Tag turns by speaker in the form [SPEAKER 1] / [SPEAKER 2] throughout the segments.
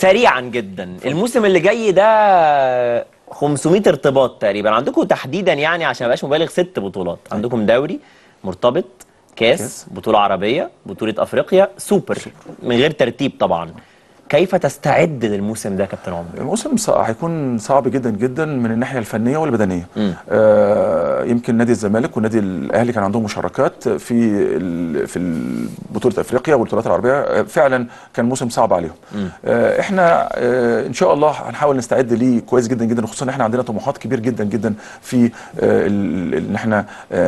[SPEAKER 1] سريعا جدا الموسم اللي جاي ده 500 ارتباط تقريبا عندكم تحديدا يعني عشان ما ابقاش مبالغ ست بطولات عندكم دوري مرتبط كاس,
[SPEAKER 2] كاس.
[SPEAKER 1] بطوله عربيه بطوله افريقيا سوبر من غير ترتيب طبعا كيف تستعد للموسم ده يا كابتن عمر
[SPEAKER 2] الموسم صع- هيكون صعب جدا جدا من الناحيه الفنيه والبدنيه
[SPEAKER 1] مم.
[SPEAKER 2] آه يمكن نادي الزمالك والنادي الاهلي كان عندهم مشاركات في ال- في ال- بطوله افريقيا والبطولات العربيه آه، فعلا كان موسم صعب عليهم آه احنا آه ان شاء الله هنحاول نستعد ليه كويس جدا جدا خصوصا ان احنا عندنا طموحات كبير جدا جدا في آه ال- ال- ان احنا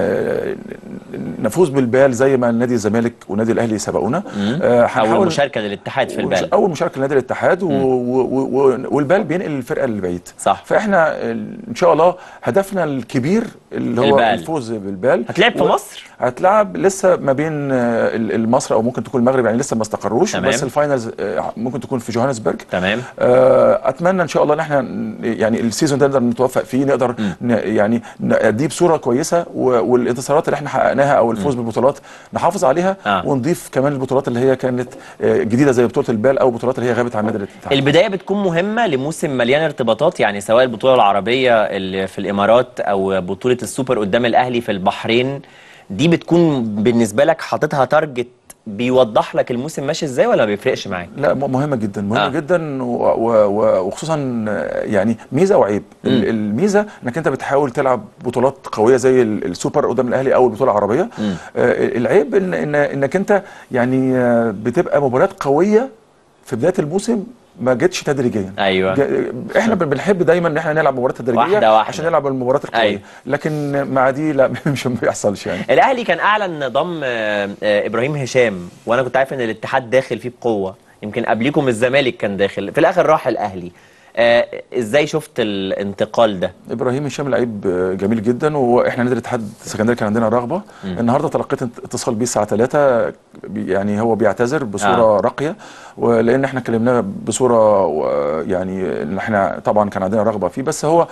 [SPEAKER 2] آه نفوز بالبال زي ما نادي الزمالك ونادي الاهلي سبقونا آه
[SPEAKER 1] اول
[SPEAKER 2] هنحاول-
[SPEAKER 1] مشاركه للاتحاد في البال
[SPEAKER 2] اول مشاركه لنادي الاتحاد و... و... و... والبال بينقل الفرقه للبعيد
[SPEAKER 1] صح.
[SPEAKER 2] فاحنا ال- ان شاء الله هدفنا الكبير اللي هو
[SPEAKER 1] البال.
[SPEAKER 2] الفوز بالبال
[SPEAKER 1] هتلعب في
[SPEAKER 2] و-
[SPEAKER 1] مصر
[SPEAKER 2] هتلعب لسه ما بين آه، ال- ال- مصر او ممكن تكون المغرب يعني لسه ما استقروش
[SPEAKER 1] تمام.
[SPEAKER 2] بس الفاينلز آه، ممكن تكون في جوهانسبرج
[SPEAKER 1] تمام
[SPEAKER 2] آه، اتمنى ان شاء الله ان احنا ن- يعني السيزون ده نقدر نتوفق فيه نقدر ن يعني نأديه بصوره كويسه و- والانتصارات اللي احنا حققناها او الفوز بالبطولات نحافظ عليها
[SPEAKER 1] آه.
[SPEAKER 2] ونضيف كمان البطولات اللي هي كانت آه، جديده زي بطوله البال او البطولات اللي هي غابت عن نادي الاتحاد
[SPEAKER 1] البدايه بتكون مهمه لموسم مليان ارتباطات يعني سواء البطوله العربيه اللي في الامارات او بطوله السوبر قدام الاهلي في البحرين دي بتكون بالنسبه لك حاططها تارجت بيوضح لك الموسم ماشي ازاي ولا ما بيفرقش معاك
[SPEAKER 2] لا م- مهمه جدا مهمه
[SPEAKER 1] آه.
[SPEAKER 2] آه. جدا و- و- و- وخصوصا آه، يعني ميزه وعيب ال- الميزه انك انت بتحاول تلعب بطولات قويه زي ال- السوبر قدام الاهلي او البطوله العربيه آه العيب إن إن انك انت يعني آه، بتبقى مباريات قويه في بدايه الموسم ما جتش تدريجيا
[SPEAKER 1] ايوه
[SPEAKER 2] جا- احنا بن- بنحب دايما ان احنا نلعب مباريات تدريجيه
[SPEAKER 1] واحدة واحدة.
[SPEAKER 2] عشان نلعب المباريات القويه
[SPEAKER 1] أيوة.
[SPEAKER 2] لكن مع دي لا مش ما بيحصلش يعني
[SPEAKER 1] الاهلي كان اعلن ضم آه، آه، ابراهيم هشام وانا كنت عارف ان الاتحاد داخل فيه بقوه يمكن قبليكم الزمالك كان داخل في الاخر راح الاهلي آه، ازاي شفت الانتقال ده
[SPEAKER 2] ابراهيم هشام لعيب جميل جدا واحنا نادي الاتحاد السكندري كان عندنا رغبه النهارده تلقيت اتصال بيه الساعه 3 يعني هو بيعتذر بصوره
[SPEAKER 1] آه.
[SPEAKER 2] آه. راقيه ولان احنا كلمناه بصوره و- يعني ان احنا طبعا كان عندنا رغبه فيه بس هو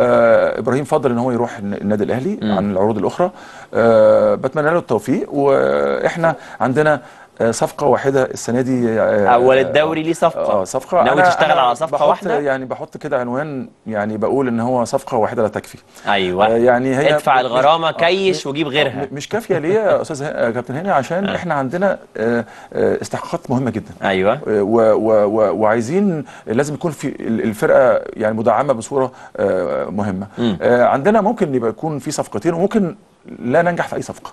[SPEAKER 2] آه ابراهيم فضل ان هو يروح النادي الاهلي عن العروض الاخرى آه بتمنى له التوفيق واحنا عندنا آه، صفقة واحدة السنة دي آه،
[SPEAKER 1] اول الدوري ليه صفقه
[SPEAKER 2] اه صفقة
[SPEAKER 1] ناوي
[SPEAKER 2] أنا-
[SPEAKER 1] تشتغل
[SPEAKER 2] أنا
[SPEAKER 1] على صفقه
[SPEAKER 2] بحط
[SPEAKER 1] واحده
[SPEAKER 2] يعني بحط كده عنوان يعني بقول ان هو صفقة واحدة لا تكفي
[SPEAKER 1] ايوه
[SPEAKER 2] آه، يعني هي
[SPEAKER 1] ادفع
[SPEAKER 2] مش-
[SPEAKER 1] الغرامه
[SPEAKER 2] آه،
[SPEAKER 1] كيش وجيب غيرها
[SPEAKER 2] م- مش كافيه ليه يا استاذ ه- آه، كابتن هاني عشان احنا عندنا آه، آه، استحقاقات مهمه جدا
[SPEAKER 1] ايوه
[SPEAKER 2] آه، و- و- و- وعايزين لازم يكون في ال- الفرقه يعني مدعمه بصوره آه، مهمه
[SPEAKER 1] مم.
[SPEAKER 2] آه، عندنا ممكن يبقى يكون في صفقتين وممكن لا ننجح في اي صفقه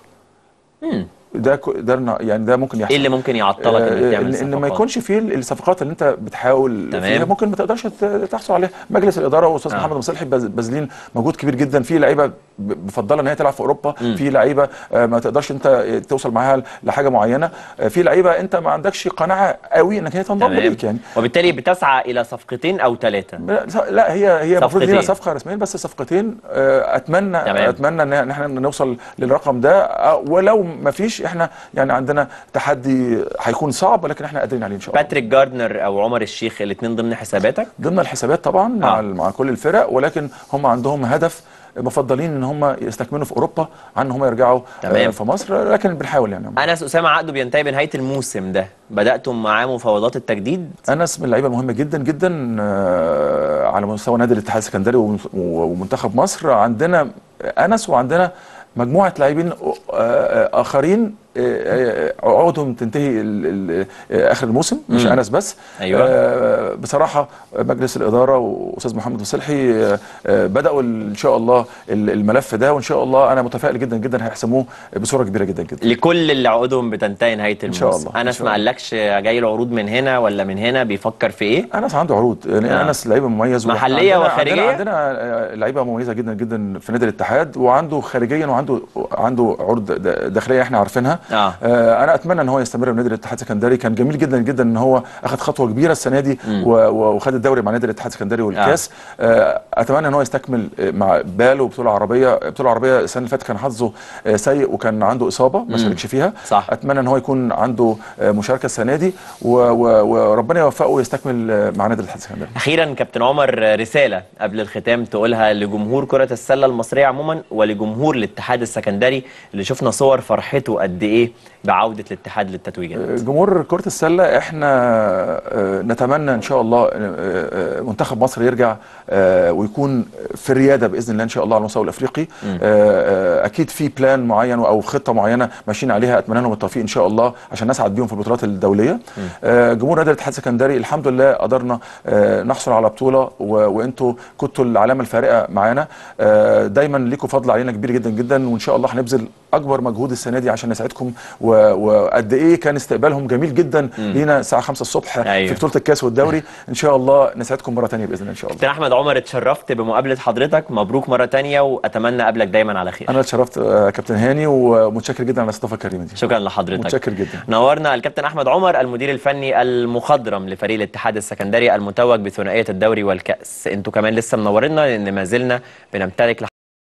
[SPEAKER 1] مم.
[SPEAKER 2] ده ك- ده ن- يعني ده ممكن يحصل
[SPEAKER 1] ايه اللي ممكن يعطلك انك
[SPEAKER 2] آه،
[SPEAKER 1] تعمل
[SPEAKER 2] ان إن ما
[SPEAKER 1] صفقات؟
[SPEAKER 2] يكونش فيه الصفقات اللي انت بتحاول
[SPEAKER 1] تمام.
[SPEAKER 2] فيها ممكن ما تقدرش ت- تحصل عليها مجلس الاداره واستاذ
[SPEAKER 1] آه.
[SPEAKER 2] محمد مصلحي باز- باذلين مجهود كبير جدا في لعيبه ب- مفضله ان هي تلعب في اوروبا في لعيبه آه، ما تقدرش انت توصل معاها لحاجه معينه آه، في لعيبه انت ما عندكش قناعه قوي انك هي تنضم
[SPEAKER 1] تمام
[SPEAKER 2] ليك يعني
[SPEAKER 1] وبالتالي بتسعى الى صفقتين او ثلاثه
[SPEAKER 2] لا هي هي المفروض لينا
[SPEAKER 1] صفقتين.
[SPEAKER 2] صفقه رسميا بس صفقتين آه، اتمنى
[SPEAKER 1] تمام.
[SPEAKER 2] اتمنى ان احنا نوصل للرقم ده آه، ولو ما فيش احنا يعني عندنا تحدي هيكون صعب ولكن احنا قادرين عليه ان شاء الله
[SPEAKER 1] باتريك جاردنر او عمر الشيخ الاثنين ضمن حساباتك
[SPEAKER 2] ضمن الحسابات طبعا مع
[SPEAKER 1] آه.
[SPEAKER 2] آه. مع كل الفرق ولكن هم عندهم هدف مفضلين ان هم يستكملوا في اوروبا عن ان هم يرجعوا
[SPEAKER 1] تمام.
[SPEAKER 2] آه، في مصر لكن بنحاول يعني
[SPEAKER 1] انس اسامه عقده بينتهي بنهايه الموسم ده بداتم معاه مفاوضات التجديد
[SPEAKER 2] انس من اللعيبه المهمه جدا جدا آه، على مستوى نادي الاتحاد السكندري وم- ومنتخب مصر عندنا انس وعندنا مجموعه لاعبين آه، آه، اخرين آه، آه، عقودهم تنتهي ال- ال- آه، اخر الموسم مش
[SPEAKER 1] مم.
[SPEAKER 2] انس بس
[SPEAKER 1] أيوة.
[SPEAKER 2] آه، بصراحه مجلس الاداره واستاذ محمد مصلحي آه، آه، بداوا ان شاء الله ال- الملف ده وان شاء الله انا متفائل جدا جدا هيحسموه بصوره كبيره جدا جدا
[SPEAKER 1] لكل اللي عقودهم بتنتهي نهايه الموسم
[SPEAKER 2] شاء الله، إن
[SPEAKER 1] انس
[SPEAKER 2] شاء
[SPEAKER 1] ما
[SPEAKER 2] الله.
[SPEAKER 1] قالكش جاي له عروض من هنا ولا من هنا بيفكر في ايه
[SPEAKER 2] انس عنده عروض يعني
[SPEAKER 1] آه.
[SPEAKER 2] آه. انس لعيبه مميز وإحنا
[SPEAKER 1] محلية
[SPEAKER 2] عندنا
[SPEAKER 1] وخارجية؟
[SPEAKER 2] عندنا, عندنا آه، لعيبه مميزه جدا جدا في نادي الاتحاد وعنده خارجيا وعنده عنده عروض د- داخليه احنا عارفينها
[SPEAKER 1] آه.
[SPEAKER 2] آه انا اتمنى ان هو يستمر في نادي الاتحاد السكندري كان جميل جدا جدا ان هو اخذ خطوه كبيره السنه دي و- و- وخد الدوري مع نادي الاتحاد السكندري والكاس آه اتمنى ان هو يستكمل آه، مع باله بطوله عربيه بطوله عربيه السنه اللي فاتت كان حظه آه، سيء وكان عنده اصابه ما شاركش فيها
[SPEAKER 1] صح.
[SPEAKER 2] اتمنى ان هو يكون عنده آه، مشاركه السنه دي و- و- وربنا يوفقه ويستكمل آه، مع نادي الاتحاد السكندري
[SPEAKER 1] اخيرا كابتن عمر رساله قبل الختام تقولها لجمهور كره السله المصريه عموما ولجمهور الاتحاد السكندري اللي شفنا صور فرحته قد بايه بعوده الاتحاد للتتويجات
[SPEAKER 2] جمهور كرة السلة احنا آه، نتمنى ان شاء الله آه، آه، منتخب مصر يرجع آه، ويكون في الريادة بإذن الله ان شاء الله على المستوى الافريقي آه، آه، اكيد في بلان معين او خطة معينة ماشيين عليها اتمنى لهم التوفيق ان شاء الله عشان نسعد بيهم في البطولات الدولية آه، جمهور نادي الاتحاد السكندري الحمد لله قدرنا آه، نحصل على بطولة و- وانتوا كنتوا العلامة الفارقة معانا آه، دايما ليكوا فضل علينا كبير جدا جدا وان شاء الله هنبذل اكبر مجهود السنه دي عشان نساعدكم و- وقد ايه كان استقبالهم جميل جدا لينا الساعه 5 الصبح
[SPEAKER 1] أيوة.
[SPEAKER 2] في بطوله الكاس والدوري ان شاء الله نساعدكم مره ثانيه باذن الله ان شاء الله
[SPEAKER 1] كابتن احمد عمر اتشرفت بمقابله حضرتك مبروك مره تانية واتمنى اقابلك دايما على خير
[SPEAKER 2] انا اتشرفت آه، كابتن هاني ومتشكر جدا على الاستضافه الكريمه دي
[SPEAKER 1] شكرا لحضرتك
[SPEAKER 2] متشكر جدا
[SPEAKER 1] نورنا الكابتن احمد عمر المدير الفني المخضرم لفريق الاتحاد السكندري المتوج بثنائيه الدوري والكاس انتوا كمان لسه منورنا لان ما زلنا بنمتلك